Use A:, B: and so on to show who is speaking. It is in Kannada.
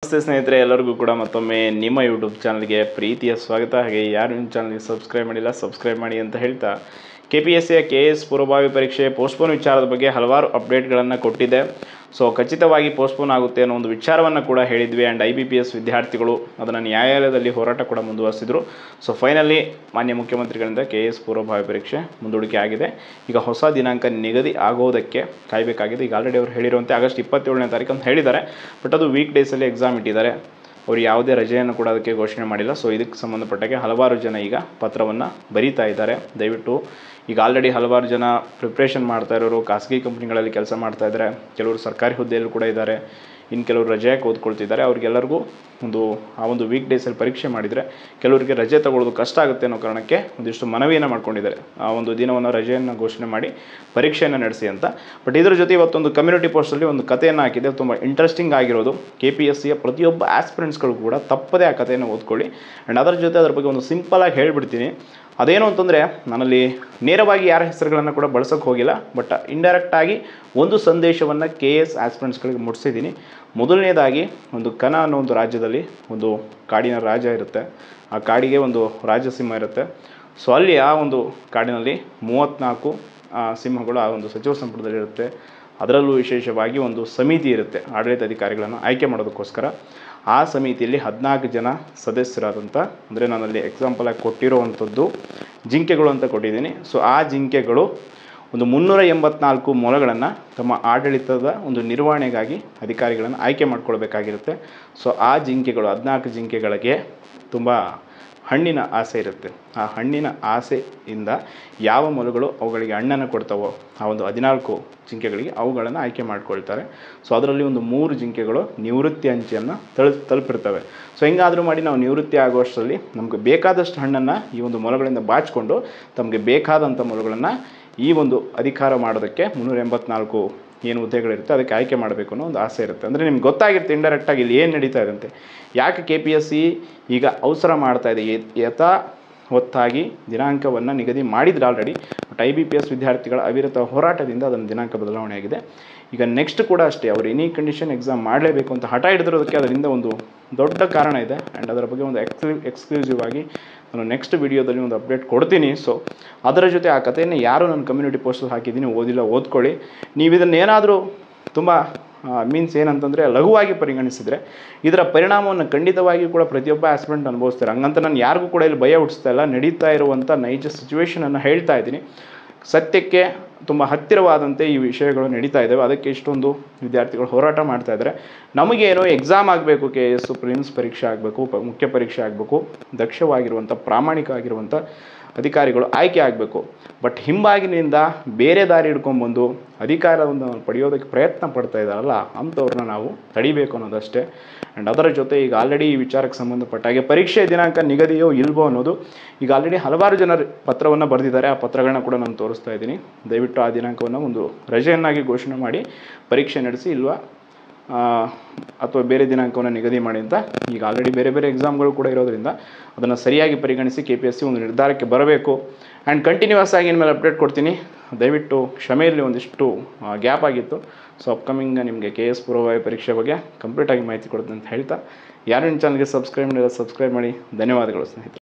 A: ನಮಸ್ತೆ ಸ್ನೇಹಿತರೆ ಎಲ್ಲರಿಗೂ ಕೂಡ ಮತ್ತೊಮ್ಮೆ ನಿಮ್ಮ ಯೂಟ್ಯೂಬ್ ಚಾನಲ್ಗೆ ಪ್ರೀತಿಯ ಸ್ವಾಗತ ಹಾಗೆ ಯಾರು ನಿಮ್ಮ ಚಾನಲ್ಗೆ ಸಬ್ಸ್ಕ್ರೈಬ್ ಮಾಡಿಲ್ಲ ಸಬ್ಸ್ಕ್ರೈಬ್ ಮಾಡಿ ಅಂತ ಹೇಳ್ತಾ ಕೆ ಪಿ ಎಸ್ ಸಿಯ ಕೆ ಎಸ್ ಪೂರ್ವಭಾವಿ ಪರೀಕ್ಷೆ ಪೋಸ್ಟ್ಪೋನ್ ವಿಚಾರದ ಬಗ್ಗೆ ಹಲವಾರು ಅಪ್ಡೇಟ್ಗಳನ್ನು ಕೊಟ್ಟಿದೆ ಸೊ ಖಚಿತವಾಗಿ ಪೋಸ್ಟ್ಪೋನ್ ಆಗುತ್ತೆ ಅನ್ನೋ ಒಂದು ವಿಚಾರವನ್ನು ಕೂಡ ಹೇಳಿದ್ವಿ and I B P S ವಿದ್ಯಾರ್ಥಿಗಳು ಅದನ್ನು ನ್ಯಾಯಾಲಯದಲ್ಲಿ ಹೋರಾಟ ಕೂಡ ಮುಂದುವರೆಸಿದ್ರು ಸೊ ಫೈನಲಿ ಮಾನ್ಯ ಮುಖ್ಯಮಂತ್ರಿಗಳಿಂದ ಕೆ ಎಸ್ ಪೂರ್ವಭಾವಿ ಪರೀಕ್ಷೆ ಮುಂದೂಡಿಕೆ ಆಗಿದೆ ಈಗ ಹೊಸ ದಿನಾಂಕ ನಿಗದಿ ಆಗೋದಕ್ಕೆ ಕಾಯಬೇಕಾಗಿದೆ ಈಗ ಆಲ್ರೆಡಿ ಅವರು ಹೇಳಿರುವಂತೆ ಆಗಸ್ಟ್ ಇಪ್ಪತ್ತೇಳನೇ ತಾರೀಕು ಅಂತ ಹೇಳಿದ್ದಾರೆ ಬಟ್ ಅದು ವೀಕ್ ಡೇಸಲ್ಲಿ ಎಕ್ಸಾಮ್ ಇಟ್ಟಿದ್ದಾರೆ ಅವರು ಯಾವುದೇ ರಜೆಯನ್ನು ಕೂಡ ಅದಕ್ಕೆ ಘೋಷಣೆ ಮಾಡಿಲ್ಲ ಸೊ ಇದಕ್ಕೆ ಸಂಬಂಧಪಟ್ಟಾಗೆ ಹಲವಾರು ಜನ ಈಗ ಪತ್ರವನ್ನು ಬರೀತಾ ಇದ್ದಾರೆ ದಯವಿಟ್ಟು ಈಗ ಆಲ್ರೆಡಿ ಹಲವಾರು ಜನ ಪ್ರಿಪ್ರೇಷನ್ ಮಾಡ್ತಾ ಇರೋರು ಖಾಸಗಿ ಕಂಪ್ನಿಗಳಲ್ಲಿ ಕೆಲಸ ಮಾಡ್ತಾ ಇದ್ದಾರೆ ಕೆಲವರು ಸರ್ಕಾರಿ ಹುದ್ದೆಯಲ್ಲೂ ಕೂಡ ಇದ್ದಾರೆ ಇನ್ನು ಕೆಲವರು ರಜೆಯಾಗಿ ಓದ್ಕೊಳ್ತಿದ್ದಾರೆ ಅವ್ರಿಗೆಲ್ಲರಿಗೂ ಒಂದು ಆ ಒಂದು ವೀಕ್ ಡೇಸಲ್ಲಿ ಪರೀಕ್ಷೆ ಮಾಡಿದರೆ ಕೆಲವರಿಗೆ ರಜೆ ತಗೊಳ್ಳೋದು ಕಷ್ಟ ಆಗುತ್ತೆ ಅನ್ನೋ ಕಾರಣಕ್ಕೆ ಒಂದಿಷ್ಟು ಮನವಿಯನ್ನು ಮಾಡ್ಕೊಂಡಿದ್ದಾರೆ ಆ ಒಂದು ದಿನವನ್ನು ರಜೆಯನ್ನು ಘೋಷಣೆ ಮಾಡಿ ಪರೀಕ್ಷೆಯನ್ನು ನಡೆಸಿ ಅಂತ ಬಟ್ ಇದರ ಜೊತೆ ಇವತ್ತೊಂದು ಕಮ್ಯುನಿಟಿ ಪೋಸ್ಟಲ್ಲಿ ಒಂದು ಕಥೆಯನ್ನು ಹಾಕಿದೆ ತುಂಬ ಇಂಟ್ರೆಸ್ಟಿಂಗ್ ಆಗಿರೋದು ಕೆ ಪಿ ಎಸ್ ಸಿಯ ಪ್ರತಿಯೊಬ್ಬ ಆಸ್ಪಿರೆಂಟ್ಸ್ಗಳು ಕೂಡ ತಪ್ಪದೇ ಆ ಕಥೆಯನ್ನು ಓದ್ಕೊಳ್ಳಿ ಆ್ಯಂಡ್ ಅದರ ಜೊತೆ ಅದ್ರ ಬಗ್ಗೆ ಒಂದು ಸಿಂಪಲಾಗಿ ಹೇಳ್ಬಿಡ್ತೀನಿ ಅದೇನು ಅಂತಂದರೆ ನನ್ನಲ್ಲಿ ನೇರವಾಗಿ ಯಾರ ಹೆಸರುಗಳನ್ನು ಕೂಡ ಬಳಸೋಕ್ಕೆ ಹೋಗಿಲ್ಲ ಬಟ್ ಇಂಡೈರೆಕ್ಟಾಗಿ ಒಂದು ಸಂದೇಶವನ್ನು ಕೆ ಎಸ್ ಆಸ್ಪಿರೆಂಟ್ಸ್ಗಳಿಗೆ ಮುಟ್ಟಿಸಿದ್ದೀನಿ ಮೊದಲನೇದಾಗಿ ಒಂದು ಕನ ಅನ್ನೋ ಒಂದು ರಾಜ್ಯದಲ್ಲಿ ಒಂದು ಕಾಡಿನ ರಾಜ ಇರುತ್ತೆ ಆ ಕಾಡಿಗೆ ಒಂದು ರಾಜಸಿಂಹ ಇರುತ್ತೆ ಸೊ ಅಲ್ಲಿ ಆ ಒಂದು ಕಾಡಿನಲ್ಲಿ ಮೂವತ್ತ್ನಾಲ್ಕು ಆ, ಸಿಂಹಗಳು ಆ ಒಂದು ಸಚಿವ ಸಂಪುಟದಲ್ಲಿರುತ್ತೆ ಅದರಲ್ಲೂ ವಿಶೇಷವಾಗಿ ಒಂದು ಸಮಿತಿ ಇರುತ್ತೆ ಆಡಳಿತಾಧಿಕಾರಿಗಳನ್ನು ಆಯ್ಕೆ ಮಾಡೋದಕ್ಕೋಸ್ಕರ ಆ ಸಮಿತಿಯಲ್ಲಿ ಹದಿನಾಲ್ಕು ಜನ ಸದಸ್ಯರಾದಂಥ ಅಂದರೆ ನಾನಲ್ಲಿ ಎಕ್ಸಾಂಪಲಾಗಿ ಕೊಟ್ಟಿರೋವಂಥದ್ದು ಜಿಂಕೆಗಳು ಅಂತ ಕೊಟ್ಟಿದ್ದೀನಿ ಸೊ ಆ ಜಿಂಕೆಗಳು ಒಂದು ಮುನ್ನೂರ ಎಂಬತ್ನಾಲ್ಕು ಮೊಲಗಳನ್ನು ತಮ್ಮ ಆಡಳಿತದ ಒಂದು ನಿರ್ವಹಣೆಗಾಗಿ ಅಧಿಕಾರಿಗಳನ್ನು ಆಯ್ಕೆ ಮಾಡ್ಕೊಳ್ಬೇಕಾಗಿರುತ್ತೆ ಸೊ ಆ ಜಿಂಕೆಗಳು ಹದಿನಾಲ್ಕು ಜಿಂಕೆಗಳಿಗೆ ತುಂಬ ಹಣ್ಣಿನ ಆಸೆ ಇರುತ್ತೆ ಆ ಹಣ್ಣಿನ ಆಸೆಯಿಂದ ಯಾವ ಮೊಲಗಳು ಅವುಗಳಿಗೆ ಹಣ್ಣನ್ನು ಕೊಡ್ತಾವೋ ಆ ಒಂದು ಹದಿನಾಲ್ಕು ಜಿಂಕೆಗಳಿಗೆ ಅವುಗಳನ್ನು ಆಯ್ಕೆ ಮಾಡ್ಕೊಳ್ತಾರೆ ಸೊ ಅದರಲ್ಲಿ ಒಂದು ಮೂರು ಜಿಂಕೆಗಳು ನಿವೃತ್ತಿ ಅಂಚಿಯನ್ನು ತಲು ತಲುಪಿರ್ತವೆ ಸೊ ಹೆಂಗಾದರೂ ಮಾಡಿ ನಾವು ನಿವೃತ್ತಿ ಆಗುವಷ್ಟರಲ್ಲಿ ನಮಗೆ ಬೇಕಾದಷ್ಟು ಹಣ್ಣನ್ನು ಈ ಒಂದು ಮೊಲಗಳಿಂದ ಬಾಚಿಕೊಂಡು ತಮಗೆ ಬೇಕಾದಂಥ ಮೊಲಗಳನ್ನು ಈ ಒಂದು ಅಧಿಕಾರ ಮಾಡೋದಕ್ಕೆ ಮುನ್ನೂರ ಎಂಬತ್ನಾಲ್ಕು ಏನು ಹುದ್ದೆಗಳಿರುತ್ತೆ ಅದಕ್ಕೆ ಆಯ್ಕೆ ಮಾಡಬೇಕು ಅನ್ನೋ ಒಂದು ಆಸೆ ಇರುತ್ತೆ ಅಂದರೆ ನಿಮ್ಗೆ ಗೊತ್ತಾಗಿರುತ್ತೆ ಇಂಡೈರೆಕ್ಟಾಗಿ ಇಲ್ಲಿ ಏನು ನಡೀತಾ ಇದೆ ಅಂತೆ ಯಾಕೆ ಕೆ ಪಿ ಎಸ್ ಸಿ ಈಗ ಅವಸರ ಮಾಡ್ತಾ ಇದೆ ಯಥಾ- ಯಥಾ ಹೊತ್ತಾಗಿ ದಿನಾಂಕವನ್ನು ನಿಗದಿ ಮಾಡಿದ್ರೆ already but I B P S ವಿದ್ಯಾರ್ಥಿಗಳ ಅವಿರತ ಹೋರಾಟದಿಂದ ಅದನ್ನು ದಿನಾಂಕ ಬದಲಾವಣೆ ಆಗಿದೆ ಈಗ ನೆಕ್ಸ್ಟ್ ಕೂಡ ಅಷ್ಟೇ ಅವರು ಎನಿ ಕಂಡೀಷನ್ ಎಕ್ಸಾಮ್ ಮಾಡಲೇಬೇಕು ಅಂತ ಹಠ ಹಿಡಿದಿರೋದಕ್ಕೆ ಅದರಿಂದ ಒಂದು ದೊಡ್ಡ ಕಾರಣ ಇದೆ ಆ್ಯಂಡ್ ಅದರ ಬಗ್ಗೆ ಒಂದು ಎಕ್ಸ್ಕ್ಲೂ ಎಕ್ಸ್ಕ್ಲೂಸಿವ್ ಆಗಿ ನಾನು ನೆಕ್ಸ್ಟ್ ವಿಡಿಯೋದಲ್ಲಿ ಒಂದು ಅಪ್ಡೇಟ್ ಕೊಡ್ತೀನಿ ಸೊ ಅದರ ಜೊತೆ ಆ ಕಥೆಯನ್ನು ಯಾರು ನನ್ನ ಕಮ್ಯುನಿಟಿ ಪೋಸ್ಟಲ್ಲಿ ಹಾಕಿದ್ದೀನಿ ಓದಿಲ್ಲ ಓದ್ಕೊಳ್ಳಿ ನೀವು ಇದನ್ನು ಏನಾದರೂ ತುಂಬ ಮೀನ್ಸ್ ಏನಂತಂದರೆ ಲಘುವಾಗಿ ಪರಿಗಣಿಸಿದರೆ ಇದರ ಪರಿಣಾಮವನ್ನು ಖಂಡಿತವಾಗಿ ಕೂಡ ಪ್ರತಿಯೊಬ್ಬ ಆಸ್ಪಿರೆಂಟ್ ಅನುಭವಿಸ್ತಾರೆ ಹಂಗಂತ ನಾನು ಯಾರಿಗೂ ಕೂಡ ಇಲ್ಲಿ ಭಯ ಹುಟ್ಟಿಸ್ತಾ ಇಲ್ಲ ನಡೀತಾ ಇರುವಂಥ ನೈಜ ಸಿಚುವೇಶನನ್ನು ಹೇಳ್ತಾ ಇದ್ದೀನಿ ಸತ್ಯಕ್ಕೆ ತುಂಬ ಹತ್ತಿರವಾದಂತೆ ಈ ವಿಷಯಗಳು ನಡೀತಾ ಇದ್ದಾವೆ ಅದಕ್ಕೆ ಇಷ್ಟೊಂದು ವಿದ್ಯಾರ್ಥಿಗಳು ಹೋರಾಟ ಮಾಡ್ತಾ ಇದ್ದಾರೆ ನಮಗೇನೋ ಎಕ್ಸಾಮ್ ಆಗಬೇಕು ಕೆ ಎಸ್ ಪ್ರಿಲಿಮ್ಸ್ ಪರೀಕ್ಷೆ ಆಗಬೇಕು ಪ ಮುಖ್ಯ ಪರೀಕ್ಷೆ ಆಗಬೇಕು ದಕ್ಷವಾಗಿರುವಂಥ ಪ್ರಾಮಾಣಿಕ ಆಗಿರುವಂಥ ಅಧಿಕಾರಿಗಳು ಆಯ್ಕೆ ಆಗಬೇಕು ಬಟ್ ಹಿಂಬಾಗಿನಿಂದ ಬೇರೆ ದಾರಿ ಹಿಡ್ಕೊಂಡ್ಬಂದು ಅಧಿಕಾರವನ್ನು ಪಡೆಯೋದಕ್ಕೆ ಪ್ರಯತ್ನ ಪಡ್ತಾ ಇದ್ದಾರಲ್ಲ ಅಂಥವ್ರನ್ನ ನಾವು ತಡಿಬೇಕು ಅನ್ನೋದಷ್ಟೇ ಆ್ಯಂಡ್ ಅದರ ಜೊತೆ ಈಗ ಆಲ್ರೆಡಿ ಈ ವಿಚಾರಕ್ಕೆ ಸಂಬಂಧಪಟ್ಟ ಹಾಗೆ ಪರೀಕ್ಷೆ ದಿನಾಂಕ ನಿಗದಿಯೋ ಇಲ್ವೋ ಅನ್ನೋದು ಈಗ ಆಲ್ರೆಡಿ ಹಲವಾರು ಜನರು ಪತ್ರವನ್ನು ಬರೆದಿದ್ದಾರೆ ಆ ಪತ್ರಗಳನ್ನ ಕೂಡ ನಾನು ತೋರಿಸ್ತಾ ಇದ್ದೀನಿ ದಯವಿಟ್ಟು ಆ ದಿನಾಂಕವನ್ನು ಒಂದು ರಜೆಯನ್ನಾಗಿ ಘೋಷಣೆ ಮಾಡಿ ಪರೀಕ್ಷೆ ನಡೆಸಿ ಇಲ್ವಾ ಆ, ಅಥವಾ ಬೇರೆ ದಿನಾಂಕವನ್ನು ನಿಗದಿ ಮಾಡಿ ಅಂತ ಈಗ ಆಲ್ರೆಡಿ ಬೇರೆ ಬೇರೆ ಎಕ್ಸಾಮ್ಗಳು ಕೂಡ ಇರೋದ್ರಿಂದ ಅದನ್ನು ಸರಿಯಾಗಿ ಪರಿಗಣಿಸಿ ಕೆ ಪಿ ಎಸ್ ಸಿ ಒಂದು ನಿರ್ಧಾರಕ್ಕೆ ಬರಬೇಕು ಆ್ಯಂಡ್ ಕಂಟಿನ್ಯೂಸ್ ಆಗಿ ಇನ್ಮೇಲೆ ಅಪ್ಡೇಟ್ ಕೊಡ್ತೀನಿ ದಯವಿಟ್ಟು ಕ್ಷಮೆಯಲ್ಲಿ ಒಂದಿಷ್ಟು ಗ್ಯಾಪ್ ಆಗಿತ್ತು ಸೊ ಅಪ್ಕಮಿಂಗ್ ನಿಮಗೆ ಕೆ ಎಸ್ ಪೂರ್ವಭಾವಿ ಪರೀಕ್ಷೆ ಬಗ್ಗೆ ಕಂಪ್ಲೀಟಾಗಿ ಮಾಹಿತಿ ಕೊಡ್ತೀನಿ ಅಂತ ಹೇಳ್ತಾ ಯಾರು ನಿಮ್ಮ ಚಾನಲ್ಗೆ ಸಬ್ಸ್ಕ್ರೈಬ್ ಮಾಡಿಲ್ಲ ಸಬ್ಸ್ಕ್ರೈಬ್ ಮಾಡಿ ಧನ್ಯವಾದಗಳು ಸ್ನೇಹಿತರೆ